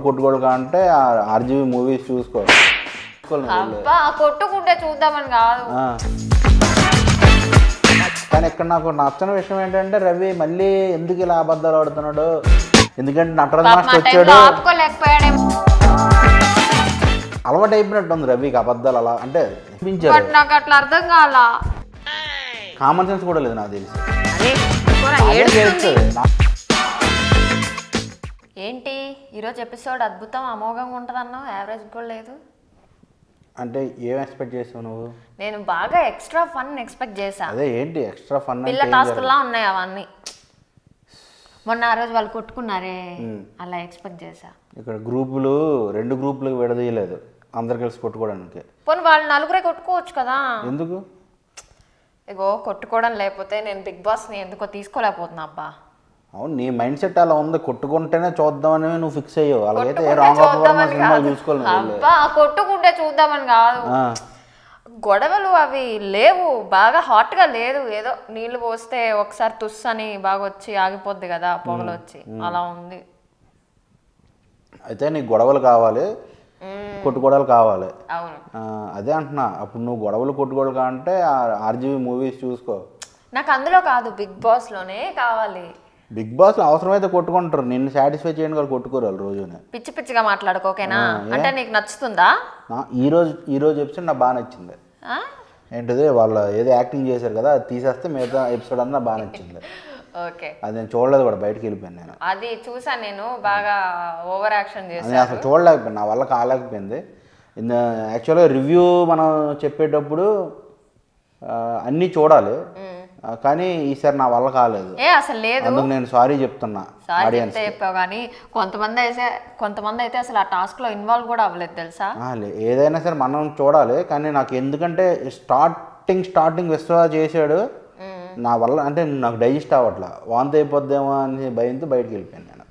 కొట్టుకోడు అంటే RGB movies చూసుకో చూసుకోవాలి నువ్వు వెళ్ళి. అబ్బా కొట్టుకుంటే చూద్దామని కాదు ఆ. కానీ ఇక్కడ నాకు నచ్చని విషయం ఏంటంటే రవి మళ్ళీ ఎందుకు ఇలా అబద్ధాలు ఆడుతున్నాడు ఎందుకంటే నటరాజ్ పాపం మాస్టర్ ఆ టైంలో వచ్చాడు ఆపుకోలేకపోయాడేమో అలవాటు అయిపోయినట్టు ఉంది రవికి అబద్ధాలు అలా అంటే చూపించారు బట్ నాకు అట్లా అర్థం కాల కామన్ సెన్స్ కూడా లేదు నాకు తెలిసి అదే కూర అదే ఏడుస్తుంది. తెలుస్తుంది. నా- ఏంటి ఈరోజు ఎపిసోడ్ అద్భుతం అమోఘంగా ఉంటుంది అన్నావు యావరేజ్ కూడా లేదు అంటే ఏం ఎక్స్పెక్ట్ చేసావు నువ్వు నేను బాగా ఎక్స్ట్రా ఫన్ ఎక్స్పెక్ట్ చేశా అదే ఏంటి ఎక్స్ట్రా ఫన్ పిల్ల టాస్క్లా ఉన్నాయి అవన్నీ మొన్న ఆ రోజు వాళ్ళు కొట్టుకున్నారే అలా ఎక్స్పెక్ట్ చేశా ఇక్కడ గ్రూపులు రెండు గ్రూపులకు విడదీయలేదు అందరు కలిసి కొట్టుకోవడానికి పోనీ వాళ్ళు నలుగురే కొట్టుకోవచ్చు కదా ఎందుకు ఇగో కొట్టుకోవడం లేకపోతే నేను బిగ్ బాస్ని ఎందుకో తీసుకోలేకపోతున్నా అబ్బా అవును నీ మైండ్ సెట్ అలా ఉంది కొట్టుకుంటేనే చూద్దామని నువ్వు ఫిక్స్ అయ్యావు అలాగైతే కొట్టుకుంటే రాంగ్ చూద్దామని సినిమా కాదు. చూసుకోవాలి నువ్వు వెళ్ళి. అబ్బా కొట్టుకుంటే చూద్దామని కాదు ఆ, గొడవలు అవి లేవు బాగా హాట్ గా లేదు ఏదో నీళ్లు పోస్తే ఒకసారి తుస్ అని బాగా వచ్చి ఆగిపోద్ది కదా పొగలు వచ్చి అలా ఉంది అయితే నీకు గొడవలు కావాలి కొట్టుకోవడాలు కావాలి అవును ఆ, అదే అంటున్నా అప్పుడు నువ్వు గొడవలు కొట్టుకోవడాలు కావాలంటే ఆర్జీబీ మూవీస్ చూసుకో నాకు అందులో కాదు బిగ్ బాస్ లోనే కావాలి బిగ్ బాస్ అవసరమైతే కొట్టుకుంటారు నిన్ను సాటిస్ఫై చేయడానికి వాళ్ళు కొట్టుకోరు వాళ్ళు రోజునే పిచ్చి పిచ్చిగా మాట్లాడుకో ఓకేనా అంటే నీకు నచ్చుతుందా నా- ఈ రోజు ఈ రోజు ఎపిసోడ్ నాకు బాగా నచ్చింది ఆ? ఏంటిది వాళ్ళు ఏదో యాక్టింగ్ చేశారు కదా అది తీసేస్తే మిగతా ఎపిసోడ్ అంతా బాగా నచ్చింది ఓకే అది నేను చూడలేదు కూడా బయటకు వెళ్ళిపోయాను నేను అది చూసా నేను బాగా ఓవర్ యాక్షన్ చేసా అది అసలు చూడలేకపోయాను నా వల్ల కాలేకపోయింది యాక్చువల్గా రివ్యూ మనం చెప్పేటప్పుడు ఆ, అన్నీ చూడాలి ఆ, కానీ ఈసారి నా వల్ల కాలేదు ఏ అసలు లేదు అందుకు నేను సారీ చెప్తున్నా సారీ ఆడియన్స్ చెప్తే చెప్పావు కానీ కొంతమంది అయితే కొంతమంది అయితే అసలు ఆ టాస్క్ లో ఇన్వాల్వ్ కూడా అవ్వలేదు తెలుసా ఏదైనా సరే మనం చూడాలి కానీ నాకు ఎందుకంటే స్టార్టింగ్ స్టార్టింగ్ విశ్వ చేశాడు నా వల్ల అంటే నాకు డైజెస్ట్ అవ్వట్లా వాంతి అయిపోద్దేమో అని భయంతో బయటికి వెళ్ళిపోయాను నేను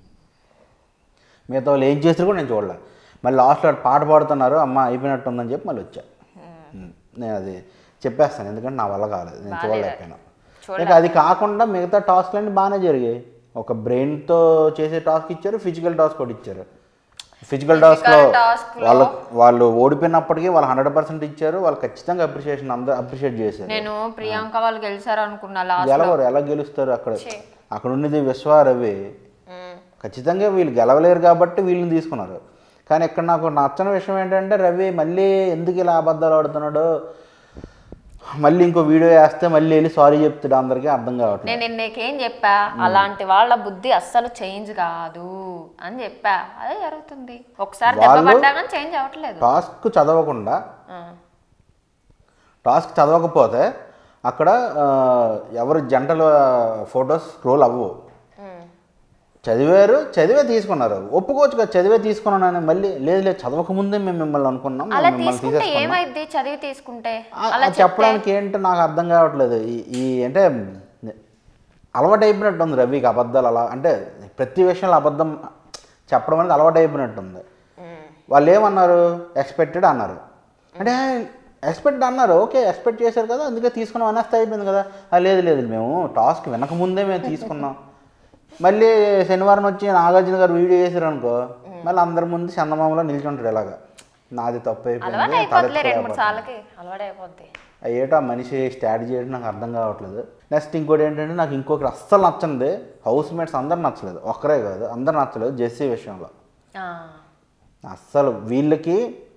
మిగతా వాళ్ళు ఏం చేస్తారు కూడా నేను చూడలే మళ్ళీ లాస్ట్లో పాట పాడుతున్నారు అమ్మ అయిపోయినట్టు ఉందని చెప్పి మళ్ళీ వచ్చా ఉమ్. నేను అది చెప్పేస్తాను ఎందుకంటే నా వల్ల కాలేదు నేను చూడలేకపోయాను ఇక అది కాకుండా మిగతా టాస్క్లన్నీ బాగానే జరిగాయి ఒక బ్రెయిన్తో చేసే టాస్క్ ఇచ్చారు ఫిజికల్ టాస్క్ కూడా ఇచ్చారు ఫిజికల్ టాస్క్లో task లో- వాళ్ళ వాళ్ళు ఓడిపోయినప్పటికీ వాళ్ళు హండ్రెడ్ పర్సెంట్ ఇచ్చారు వాళ్ళు ఖచ్చితంగా అప్రిషియేషన్ అందరూ అప్రిషియేట్ చేశారు నేను ప్రియాంక వాళ్ళు గెలిచారు అనుకున్నా లాస్ట్ గెలవరు ఎలా గెలుస్తారు అక్కడ అక్కడ ఉన్నది విశ్వ రవి ఖచ్చితంగా వీళ్ళు గెలవలేరు కాబట్టి వీళ్ళని తీసుకున్నారు కానీ ఇక్కడ నాకు నచ్చని విషయం ఏంటంటే రవి మళ్ళీ ఎందుకు ఇలా అబద్ధాలు ఆడుతున్నాడు మళ్ళీ ఇంకో వీడియో వేస్తే మళ్ళీ వెళ్ళి సారీ చెప్తాడు అందరికీ అర్థం కావట్లేదు నేను నీకేం చెప్పా అలాంటి వాళ్ళ బుద్ధి అస్సలు చేంజ్ కాదు అని చెప్పా అదే జరుగుతుంది ఒకసారి దెబ్బ వాళ్ళు- పడ్డా కానీ చేంజ్ అవ్వట్లేదు టాస్క్ చదవకుండా ఆ. టాస్క్ చదవకపోతే అక్కడ ఆ, ఎవరు జంటల ఫొటోస్ స్క్రోల్ అవ్వవు ఉమ్. చదివారు చదివే తీసుకున్నారు ఒప్పుకోవచ్చు కదా చదివే తీసుకున్నాను మళ్ళీ లేదు లేదు చదవక ముందే మేము మిమ్మల్ని అనుకున్నాం మేము అలా మిమ్మల్ని తీసుకుంటే తీసేసుకున్నాం ఏమైద్ది చదివి తీసుకుంటే ఆ- అలా అది చెప్పడానికి ఏంటో నాకు అర్థం కావట్లేదు ఈ ఈ అంటే అలవాటు అయిపోయినట్టు ఉంది రవికి అబద్ధాలు అలా అంటే ప్రతి విషయంలో అబద్ధం చెప్పడం అనేది అలవాటు అయిపోయినట్టుంది ఉమ్. వాళ్ళు ఏమన్నారు ఎక్స్పెక్టెడ్ అన్నారు అంటే ఎక్స్పెక్ట్ అన్నారు ఓకే ఎక్స్పెక్ట్ చేశారు కదా అందుకే తీసుకున్నాం అనేస్తే అయిపోయింది కదా "ఆ, లేదు లేదు మేము టాస్క్ వినక ముందే మేము తీసుకున్నాం మళ్ళీ శనివారం వచ్చి నాగార్జున గారు వీడియో చేశారు అనుకో మళ్ళీ అందరి ముందు చందమామలో నిల్చుంటాడు ఇలాగా నాది తప్పు అలవాటు అయిపోయింది అయిపోద్దిలే రెండు మూడు తలెత్తుకోలేకపోతున్నాను. సార్లకి అలవాటు అయిపోద్ది ఆ ఏటో ఆ మనిషి స్టార్ట్ చేయడం నాకు అర్థం కావట్లేదు నెక్స్ట్ ఇంకోటి ఏంటంటే నాకు ఇంకొకటి అస్సలు నచ్చంది హౌస్ మేట్స్ అందరు నచ్చలేదు ఒక్కరే కాదు అందరు నచ్చలేదు జెస్సీ విషయంలో ఆ. అస్సలు వీళ్ళకి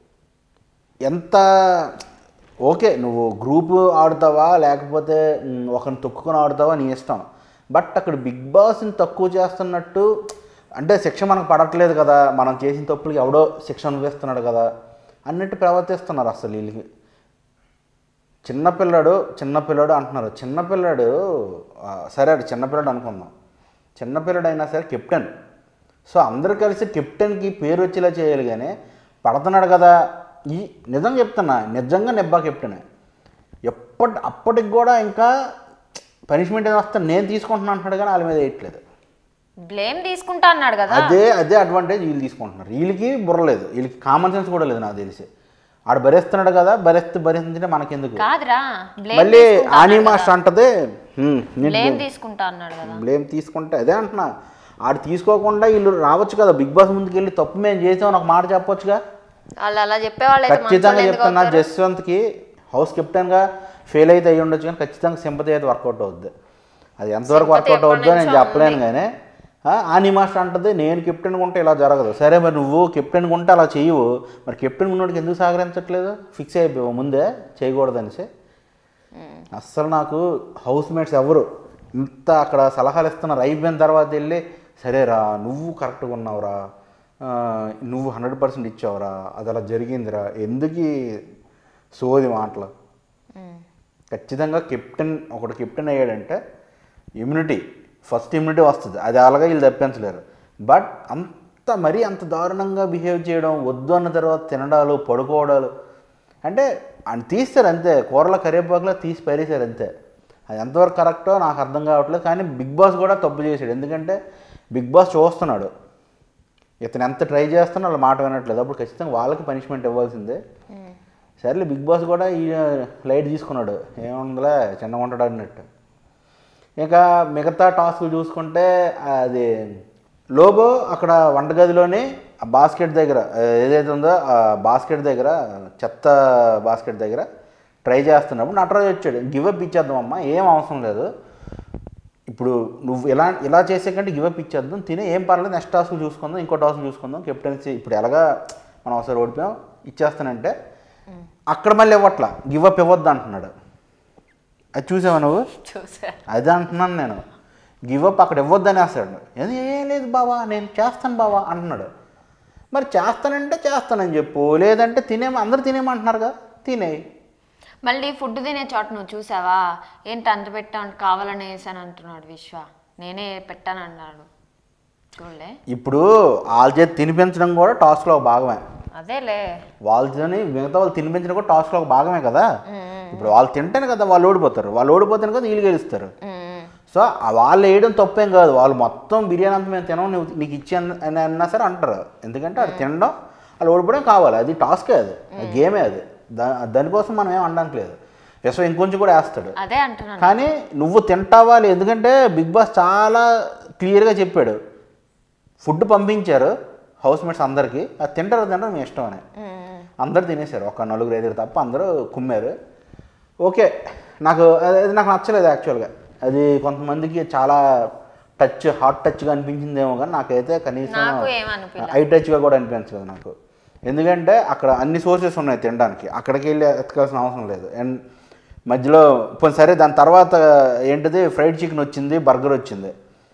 ఎంత ఓకే నువ్వు గ్రూప్ ఆడుతావా లేకపోతే మ్, ఒకరిని తొక్కుకొని ఆడుతావా నీ ఇష్టం బట్ అక్కడ బిగ్ బాస్ని తక్కువ చేస్తున్నట్టు అంటే శిక్ష మనకు పడట్లేదు కదా మనం చేసిన తప్పులకి ఎవడో శిక్ష అనుభవిస్తున్నాడు కదా అన్నట్టు ప్రవర్తిస్తున్నారు అసలు వీళ్ళకి చిన్నపిల్లడు చిన్నపిల్లడు అంటున్నారు చిన్నపిల్లడు ఆ, సరే అది చిన్నపిల్లడు అనుకుందాం చిన్నపిల్లడు అయినా సరే కెప్టెన్ సో అందరూ కలిసి కెప్టెన్కి పేరు వచ్చేలా చేయాలి కానీ పడుతున్నాడు కదా ఈ నిజం చెప్తున్నా నిజంగా నెబ్బా కెప్టెనే ఎప్పటి అప్పటికి కూడా ఇంకా పనిష్మెంట్ ఏదో వస్తే నేను తీసుకుంటున్నాను అంటున్నాడు కానీ వాళ్ళ మీద వేయట్లేదు బ్లేమ్ తీసుకుంటా అన్నాడు కదా అదే అదే అడ్వాంటేజ్ వీళ్ళు తీసుకుంటున్నారు వీళ్ళకి బుర్రలేదు వీళ్ళకి కామన్ సెన్స్ కూడా లేదు నాకు తెలిసి ఆడు భరిస్తున్నాడు కదా భరిస్తే భరించే మనకెందుకు కాదురా బ్లేమ్ మళ్ళీ ఆనీ మాస్టర్ అంటది "హ్మ్, నేను బ్లేమ్ తీసుకుంటా అన్నాడు కదా బ్లేమ్ తీసుకుంటే అదే అంటున్నా ఆడు తీసుకోకుండా వీళ్ళు రావచ్చు కదా బిగ్ బాస్ ముందుకు వెళ్ళి తప్పు మేము చేసామని ఒక మాట చెప్పొచ్చుగా వాళ్ళు అలా చెప్పేవాళ్ళు అయితే ఖచ్చితంగా చెప్తున్నా జస్వంత్కి హౌస్ కెప్టెన్గా ఫెయిల్ అయితే అయ్యి ఉండొచ్చు కానీ ఖచ్చితంగా సింపతి అయితే వర్కౌట్ అవుద్ది అది ఎంతవరకు వర్కౌట్ అవుద్దో నేను చెప్పలేను కానీ ఆ, ఆని మాస్టర్ అంటది నేను కెప్టెన్ ఉంటే ఇలా జరగదు సరే మరి నువ్వు కెప్టెన్ ఉంటే అలా చేయవు మరి కెప్టెన్ ఉన్నోడికి ఎందుకు సహకరించట్లేదు ఫిక్స్ అయిపోయావు ముందే చేయకూడదనేసి అస్సలు నాకు హౌస్ మేట్స్ ఎవరు ఇంత అక్కడ సలహాలు ఇస్తున్నారు అయిపోయిన తర్వాత వెళ్ళి సరేరా నువ్వు కరెక్ట్గా ఉన్నావురా ఆ, నువ్వు హండ్రెడ్ పర్సెంట్ ఇచ్చావురా అది అలా జరిగిందిరా ఎందుకు ఈ సోది మాటలు ఖచ్చితంగా కెప్టెన్ ఒకటి కెప్టెన్ అయ్యాడంటే ఇమ్యూనిటీ ఫస్ట్ ఇమ్యూనిటీ వస్తుంది అది అలాగా వీళ్ళు తప్పించలేరు బట్ అంత మరీ అంత దారుణంగా బిహేవ్ చేయడం వద్దు అన్న తర్వాత తినడాలు పడుకోవడాలు అంటే ఆయన తీస్తారు అంతే కూరల కరివేపాకులో తీసి పరిసారు అంతే అది ఎంతవరకు కరెక్టో నాకు అర్థం కావట్లేదు కానీ బిగ్ బాస్ కూడా తప్పు చేశాడు ఎందుకంటే బిగ్ బాస్ చూస్తున్నాడు ఇతను ఎంత ట్రై చేస్తున్నా వాళ్ళ మాట వినట్లేదు అప్పుడు ఖచ్చితంగా వాళ్ళకి పనిష్మెంట్ ఇవ్వాల్సిందే సర్లే బిగ్ బాస్ కూడా ఈ లైట్ తీసుకున్నాడు ఏముందిలే చిన్నగా ఉంటాడు అన్నట్టు ఇక మిగతా టాస్క్లు చూసుకుంటే అది లోబో అక్కడ వంటగదిలోని ఆ బాస్కెట్ దగ్గర ఆ, ఏదైతే ఉందో ఆ బాస్కెట్ దగ్గర చెత్త బాస్కెట్ దగ్గర ట్రై చేస్తున్నప్పుడు నటరాజు వచ్చాడు గివ్ అప్ ఇచ్చేద్దాం అమ్మా ఏం అవసరం లేదు ఇప్పుడు నువ్వు ఇలా ఇలా చేసే కంటే గివ్ అప్ ఇచ్చేద్దాం తినే ఏం పర్లేదు నెక్స్ట్ టాస్క్ చూసుకుందాం ఇంకో టాస్క్ చూసుకుందాం కెప్టెన్సీ ఇప్పుడు ఎలాగా మనం ఒకసారి ఓడిపోయాం ఇచ్చేస్తానంటే అక్కడ మళ్ళీ ఇవ్వట్లా గివ్ అప్ ఇవ్వద్దు అంటున్నాడు అది చూసావా నువ్వు చూసా అదే అంటున్నాను నేను గివ్ అప్ అక్కడ ఇవ్వద్దని వేస్తాడు ఏది ఏం లేదు బావా నేను చేస్తాను బావా అంటున్నాడు మరి చేస్తానంటే చేస్తానని చెప్పు లేదంటే తినేమ అందరు తినేమంటున్నారుగా తినేయి మళ్ళీ ఫుడ్ తినే చోట నువ్వు చూసావా ఏంటి అంత పెట్టాను కావాలని వేసాను అంటున్నాడు విశ్వ నేనే పెట్టాను అన్నాడు చూడలే ఇప్పుడు వాళ్ళ చేతి తినిపించడం కూడా టాస్క్లో ఒక భాగమే అదేలే వాళ్ళతోని మిగతా వాళ్ళు తినిపించడం కూడా టాస్క్లో ఒక భాగమే కదా ఇప్పుడు వాళ్ళు తింటేనే కదా వాళ్ళు ఓడిపోతారు వాళ్ళు ఓడిపోతేనే కదా వీళ్ళు గెలుస్తారు ఉమ్, సో ఆ వాళ్ళు వేయడం తప్పేం కాదు వాళ్ళు మొత్తం బిర్యానీ అంతా మేము తినం నువ్వు నీకు ఇచ్చి అన్న- అని అన్నా సరే అంటారు ఎందుకంటే అది తినడం వాళ్ళు ఓడిపోవడం కావాలి అది టాస్కే అది గేమే అది దా దానికోసం మనం ఏం అనడానికి లేదు విశ్వ ఇంకొంచెం కూడా వేస్తాడు అదే అంటున్నాను కానీ నువ్వు తింటావా లేదు ఎందుకంటే బిగ్ బాస్ చాలా క్లియర్గా చెప్పాడు ఫుడ్ పంపించారు హౌస్ మేట్స్ అందరికీ అది తింటారు తింటారు మీ ఇష్టం అని ఉమ్, అందరు తినేశారు ఒక నలుగురు ఐదుగురు తప్ప అందరూ కుమ్మారు ఓకే నాకు అది అది నాకు నచ్చలేదు యాక్చువల్గా అది కొంతమందికి చాలా టచ్ హాట్ టచ్గా అనిపించిందేమో కానీ నాకైతే కనీసం నాకు ఏమనిపించలేదు ఐ టచ్గా కూడా అనిపించలేదు నాకు ఎందుకంటే అక్కడ అన్ని సోర్సెస్ ఉన్నాయి తినడానికి అక్కడికి వెళ్ళి ఎత్తుకాల్సిన అవసరం లేదు అండ్ మధ్యలో పోనీ సరే దాని తర్వాత ఏంటిది ఫ్రైడ్ చికెన్ వచ్చింది బర్గర్ వచ్చింది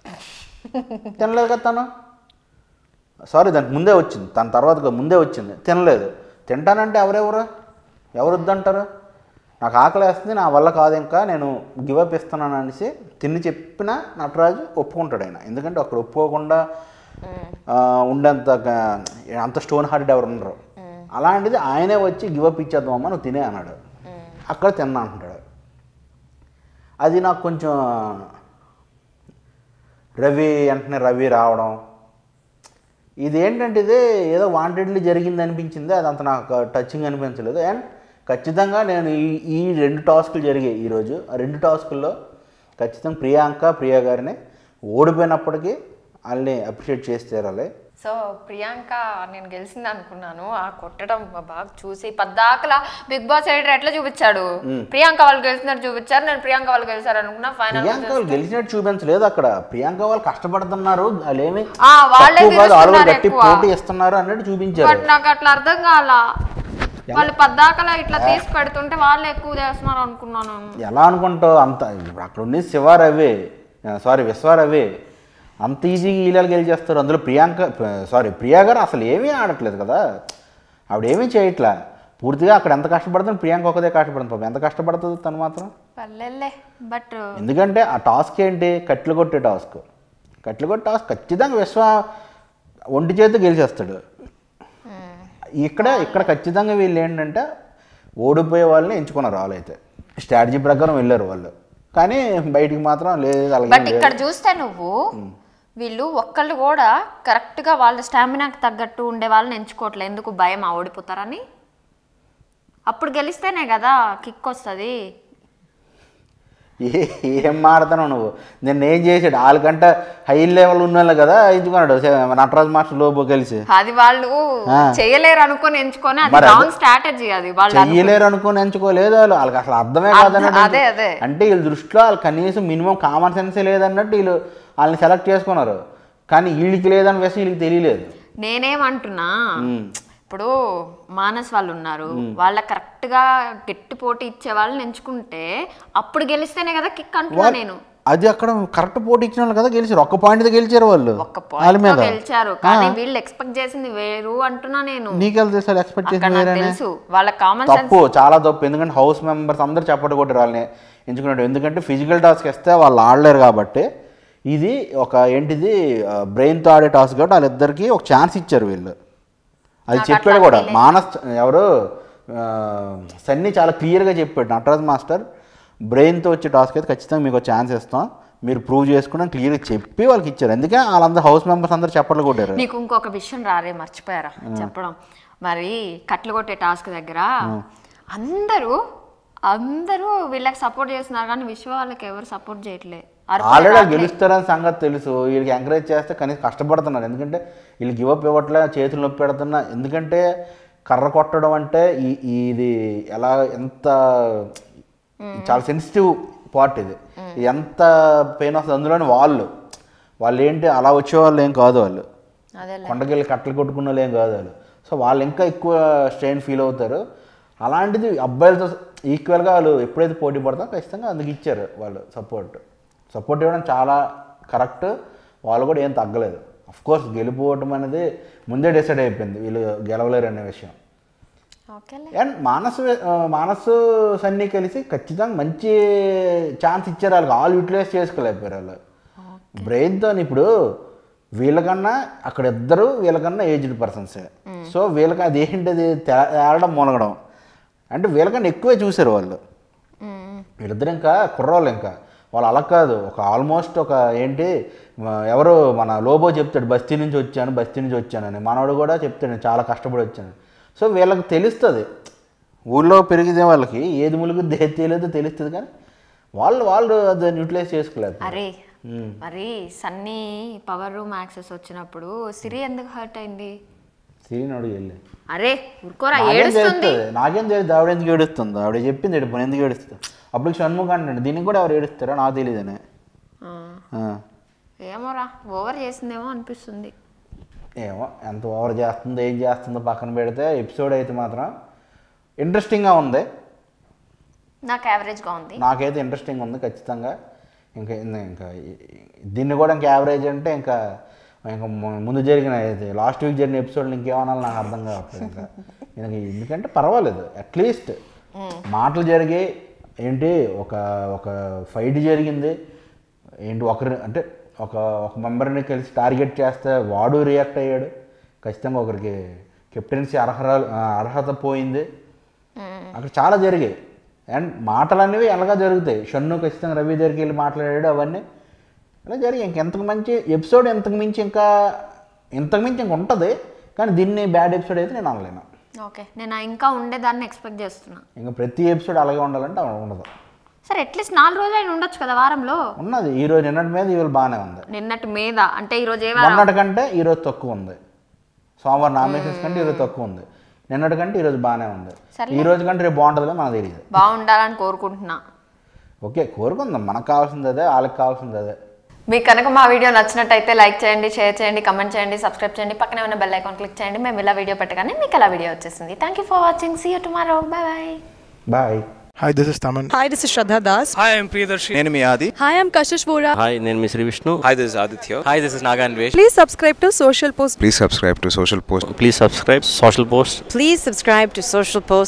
తినలేదు కదా తను సారీ దానికి ముందే వచ్చింది తన తర్వాత ముందే వచ్చింది తినలేదు తింటానంటే ఎవరెవరు ఎవరు వద్దంటారు నాకు ఆకలి వేస్తుంది నా వల్ల కాదు ఇంకా నేను గివప్ ఇస్తున్నాను అనేసి తిని చెప్పిన నటరాజు ఒప్పుకుంటాడు ఆయన ఎందుకంటే అక్కడ ఒప్పుకోకుండా ఆ, ఉండేంత గా- అంత స్టోన్ హార్టెడ్ ఎవరు ఉండరు అలాంటిది ఆయనే వచ్చి గివప్ ఇచ్చేద్దాం అమ్మ నువ్వు తినే అన్నాడు అక్కడ తిన్నా అంటున్నాడు అది నాకు కొంచెం రవి వెంటనే రవి రావడం ఇది ఏంటంటే ఇది ఏదో వాంటెడ్లీ జరిగింది అనిపించింది అది అంత నాకు టచింగ్ అనిపించలేదు అండ్ ఖచ్చితంగా నేను ఈ ఈ రెండు టాస్కులు జరిగాయి ఈరోజు ఆ రెండు టాస్కుల్లో ఖచ్చితంగా ప్రియాంక ప్రియా గారిని ఓడిపోయినప్పటికీ వాళ్ళని అప్రిషియేట్ చేసి తీరాలి సో ప్రియాంక నేను గెలిచింది అనుకున్నాను ఆ కొట్టడం బాగా చూసి పద్దాకలా బిగ్ బాస్ ఎడిటర్ ఎట్లా చూపించాడు ప్రియాంక వాళ్ళు గెలిచినట్టు చూపించారు నేను ప్రియాంక వాళ్ళు గెలిచారు అనుకున్నా ఫైనల్ ప్రియాంక వాళ్ళు గెలిచినట్టు చూపించలేదు అక్కడ ప్రియాంక వాళ్ళు కష్టపడుతున్నారు వాళ్ళు ఏమి ఆ, వాళ్ళే తక్కువ కాదు వాళ్ళు గెలుస్తున్నారు గట్టి ఎక్కువ. పోటీ ఇస్తున్నారు అన్నట్టు చూపించారు బట్ నాకు అట్లా అర్థం కాల వాళ్ళు పద్దాకలా ఇట్లా తీసి పెడుతుంటే వాళ్ళు ఎక్కువ చేస్తున్నారు అనుకున్నాను ఎలా అనుకుంటావు అంత ఇప్పుడు అక్కడ ఉంది శివారవి సారీ విశ్వారవి అంత ఈజీగా ఈలాలు గెలిచేస్తారు అందులో ప్రియాంక సారీ ప్రియా గారు అసలు ఏమీ ఆడట్లేదు కదా ఆవిడ ఏమీ చేయట్లా పూర్తిగా అక్కడ ఎంత కష్టపడుతుంది ప్రియాంక ఒకదే కష్టపడుతుంది పాపం ఎంత కష్టపడుతుంది తను మాత్రం పల్లెల్లే బట్ ఎందుకంటే ఆ టాస్క్ ఏంటి కట్లు కొట్టే టాస్క్ కట్లు కొట్టే టాస్క్ ఖచ్చితంగా విశ్వ ఒంటి చేతి గెలిచేస్తాడు ఇక్కడ ఇక్కడ ఖచ్చితంగా వీళ్ళు ఏంటంటే ఓడిపోయే వాళ్ళని ఎంచుకున్నారు వాళ్ళైతే స్ట్రాటజీ ప్రకారం వెళ్ళారు వాళ్ళు కానీ బయటికి మాత్రం లేదు అలాగే బట్ ఇక్కడ చూస్తే నువ్వు వీళ్ళు ఒక్కళ్ళు కూడా కరెక్ట్ గా వాళ్ళ స్టామినాకి తగ్గట్టు ఉండే వాళ్ళని ఎంచుకోవట్లేదు ఎందుకు భయం ఆ ఓడిపోతారని అప్పుడు గెలిస్తేనే కదా కిక్ వస్తుంది ఏ ఏం మాడతావు నువ్వు నేను ఏం చేసాడు వాళ్ళకంటే హై లెవెల్ ఉన్న వాళ్ళు కదా ఎంచుకున్నాడు సే- నటరాజ్ మాస్టర్ లోబో కలిసి అది వాళ్ళు ఆ. చేయలేరు అనుకొని ఎంచుకొని అది మరి అదే- రాంగ్ స్ట్రాటజీ అది వాళ్ళు చెయ్యలేరు అనుకుని ఎంచుకోలేదు వాళ్ళు వాళ్ళకి అసలు అర్థమే అర్థం- కాదన్నట్టు అదే, అదే. అంటే వీళ్ళ దృష్టిలో వాళ్ళు కనీసం మినిమం కామన్ సెన్సే లేదన్నట్టు వీళ్ళు వాళ్ళని సెలెక్ట్ చేసుకున్నారు కానీ వీళ్ళకి లేదన్న విషయం వీళ్ళకి తెలియలేదు నేనేమంటున్నా ఉమ్. ఇప్పుడు మానస్ వాళ్ళు ఉన్నారు వాళ్ళ కరెక్ట్ గా గట్టి పోటీ ఇచ్చే వాళ్ళని ఎంచుకుంటే అప్పుడు గెలిస్తేనే కదా కిక్ అంటున్నా నేను అది అక్కడ కరెక్ట్ పోటీ ఇచ్చిన వాళ్ళు కదా గెలిచారు ఒక్క పాయింట్ గెలిచారు వాళ్ళు ఒక్క వాళ్ళ పాయింట్ మీద గెలిచారు కానీ వీళ్ళు ఎక్స్పెక్ట్ చేసింది వేరు అంటున్నా నేను నీకెళ్ళి తెలుసు ఎక్స్పెక్ట్ అక్కడ చేసిన నాకు వేరేనే తెలుసు వాళ్ళ కామన్ సెన్స్ తప్పు చాలా తప్పు ఎందుకంటే హౌస్ మెంబర్స్ అందరూ చప్పటి కొట్టారు వాళ్ళని ఎంచుకున్నాడు ఎందుకంటే ఫిజికల్ టాస్క్ ఇస్తే వాళ్ళు ఆడలేరు కాబట్టి ఇది ఒక ఏంటిది బ్రెయిన్తో ఆడే టాస్క్ కాబట్టి వాళ్ళిద్దరికి ఒక ఛాన్స్ ఇచ్చారు వీళ్ళు అది చెప్పాడు కూడా మానస్ ఎవరు ఆ, సన్నీ చాలా క్లియర్గా చెప్పాడు నటరాజ్ మాస్టర్ బ్రెయిన్తో వచ్చే టాస్క్ అయితే ఖచ్చితంగా మీకు ఛాన్స్ ఇస్తాం మీరు ప్రూవ్ చేసుకుని క్లియర్గా చెప్పి వాళ్ళకి ఇచ్చారు అందుకే వాళ్ళందరూ హౌస్ మెంబర్స్ అందరూ చప్పట్లు కొట్టారు నీకు ఇంకొక విషయం రారే మర్చిపోయారా చెప్పడం మరి కట్లు కొట్టే టాస్క్ దగ్గర అందరూ అందరూ వీళ్ళకి సపోర్ట్ చేస్తున్నారు కానీ విశ్వ వాళ్ళకి ఎవరు సపోర్ట్ చేయట్లే అరుపులే ఆల్రెడీ రావట్లే. గెలుస్తారని సంగతి తెలుసు వీళ్ళకి ఎంకరేజ్ చేస్తే కనీసం కష్టపడుతున్నారు ఎందుకంటే వీళ్ళు గివ్ అప్ ఇవ్వట్లే చేతులు నొప్పి పెడుతున్నా ఎందుకంటే కర్ర కొట్టడం అంటే ఈ- ఇది ఎలా ఎంత చాలా సెన్సిటివ్ పార్ట్ ఇది ఇది ఎంత పెయిన్ వస్తుంది అందులోని వాళ్ళు వాళ్ళు ఏంటి అలా వచ్చేవాళ్ళు ఏం కాదు వాళ్ళు అదేలే కొండకెళ్ళి కట్టలు కొట్టుకున్న వాళ్ళు ఏం కాదు వాళ్ళు సో వాళ్ళు ఇంకా ఎక్కువ స్ట్రెయిన్ ఫీల్ అవుతారు అలాంటిది అబ్బాయిలతో ఈక్వల్గా వాళ్ళు ఎప్పుడైతే పోటీ పడతారో ఖచ్చితంగా అందుకు ఇచ్చారు వాళ్ళు సపోర్ట్ సపోర్ట్ ఇవ్వడం చాలా కరెక్ట్ వాళ్ళు కూడా ఏం తగ్గలేదు అఫ్ కోర్స్ గెలిపోవటం అనేది ముందే డిసైడ్ అయిపోయింది వీళ్ళు గెలవలేరు అనే విషయం ఓకేలే అండ్ మానస్ ఆ, మానస్ సన్నీ కలిసి ఖచ్చితంగా మంచి ఛాన్స్ ఇచ్చారు వాళ్ళకి ఆల్ యూటిలైజ్ చేసుకోలేకపోయారు వాళ్ళు బ్రెయిన్తో ఇప్పుడు వీళ్ళకన్నా అక్కడ ఇద్దరు వీళ్ళకన్నా ఏజ్డ్ పర్సన్సే సో వీళ్ళకి అది ఏంటిది తే- తేలడం మూలగడం అంటే వీళ్ళకన్నా ఎక్కువే చూశారు వాళ్ళు ఉమ్. వీళ్ళిద్దరు ఇంకా కుర్రోళ్ళు ఇంకా వాళ్ళు అలా కాదు ఒక ఆల్మోస్ట్ ఒక ఏంటి మ- ఎవరు మన లోబో చెప్తాడు బస్తీ నుంచి వచ్చాను బస్తీ నుంచి వచ్చానని మనవాడు కూడా చెప్తాడు నేను చాలా కష్టపడి వచ్చాను సో వీళ్ళకి తెలుస్తుంది ఊళ్ళో పెరిగితే వాళ్ళకి ఏది ములుగుద్ది ఏది తెలియదో తెలుస్తుంది కానీ వాళ్ళు వాళ్ళు దాన్ని యూటిలైజ్ చేసుకోలేదు అరే మరి సన్నీ పవర్ రూమ్ యాక్సెస్ వచ్చినప్పుడు సిరి ఎందుకు హర్ట్ అయింది సీన్ అడుగు వెళ్ళి అరే ఊరుకోరా నాకేం ఏడుస్తుంది తెలుస్తుంది నాకేం తెలియదు ఆవిడ ఎందుకు ఏడుస్తుంది ఆవిడ చెప్పింది ఎడుపు ఎందుకు ఏడుస్తుంది అప్పుడు షణ్ముఖ అంటాడు దీనికి కూడా ఎవరు ఏడుస్తారో నాకు తెలియదని ఆ, ఏమోరా ఓవర్ చేసిందేమో అనిపిస్తుంది ఏమో ఎంత ఓవర్ చేస్తుందో ఏం చేస్తుందో పక్కన పెడితే ఎపిసోడ్ అయితే మాత్రం ఇంట్రెస్టింగ్గా ఉంది నాకు యావరేజ్గా ఉంది నాకైతే ఇంట్రెస్టింగ్ ఉంది ఖచ్చితంగా ఇంకా ఇన్ని- ఇంకా ఈ- దీన్ని కూడా ఇంకా యావరేజ్ అంటే ఇంకా ఇంకా ము- ముందు జరిగిన లాస్ట్ వీక్ జరిగిన ఎపిసోడ్లు ఇంకేమనాలి నాకు అర్థం కావట్లేదు ఇంకా ఇంకా ఎందుకంటే పర్వాలేదు అట్లీస్ట్ మాటలు జరిగి ఏంటి ఒక ఒక ఫైట్ జరిగింది ఏంటి ఒకరి అంటే ఒక ఒక మెంబర్ని కలిసి టార్గెట్ చేస్తే వాడు రియాక్ట్ అయ్యాడు ఖచ్చితంగా ఒకరికి కెప్టెన్సీ అర్హత అర్హత పోయింది అక్కడ చాలా జరిగాయి అండ్ మాటలు అనేవి ఎలాగా జరుగుతాయి షన్ను ఖచ్చితంగా రవి దగ్గరికి వెళ్ళి మాట్లాడాడు అవన్నీ అలా జరిగాయి ఇంకెంతకు మంచి ఎపిసోడ్ ఎంతకు మించి ఇంకా ఇంతకు మించి ఇంక ఉంటుంది కానీ దీన్ని బ్యాడ్ ఎపిసోడ్ అయితే నేను అనలేను ఓకే నేను ఇంకా ఉండేదాన్ని ఎక్స్పెక్ట్ చేస్తున్నా ఇంకా ప్రతి ఎపిసోడ్ అలాగే ఉండాలంటే అలా ఉండదు సరే అట్లీస్ట్ నాలుగు రోజులు అయినా ఉండొచ్చు కదా వారంలో ఉన్నది ఈ రోజు నిన్నటి మీద ఈరోజు బాగానే ఉంది నిన్నటి మీద అంటే ఈరోజు ఏ వారం మొన్నటి కంటే ఈరోజు తక్కువ ఉంది సోమవారం నామినేషన్స్ కంటే ఈరోజు తక్కువ ఉంది నిన్నటి కంటే ఈరోజు బాగానే ఉంది సర్లే. ఈ రోజు కంటే రేపు బాగుంటుందో మనకు తెలియదు బాగుండాలని కోరుకుంటున్నా ఓకే కోరుకుందాం మనకు కావాల్సింది అదే వాళ్ళకి కావాల్సింది అదే మీకు కనుక మా వీడియో నచ్చినట్టయితే లైక్ చేయండి షేర్ చేయండి కమెంట్ చేయండి సబ్స్క్రైబ్ చేయండి పక్కనే ఉన్న బెల్ ఐకాన్ క్లిక్ చేయండి మేము ఇలా వీడియో పెట్టగానే మీకు అలా వీడియో వచ్చేసింది thank you for watching see you tomorrow bye bye bye Hi, this is Taman. Hi, this is Shraddha Das. Hi, I'm Priyadarshi. నేను మీ ఆది Hi, I'm Kashish Vora. Hi నేను మీ Shri Vishnu Hi, this is Aditya. Hi this is నాగాన్ వేష్ Please subscribe to Social Post. Please subscribe to Social Post please subscribe Social Post Please subscribe to Social Post.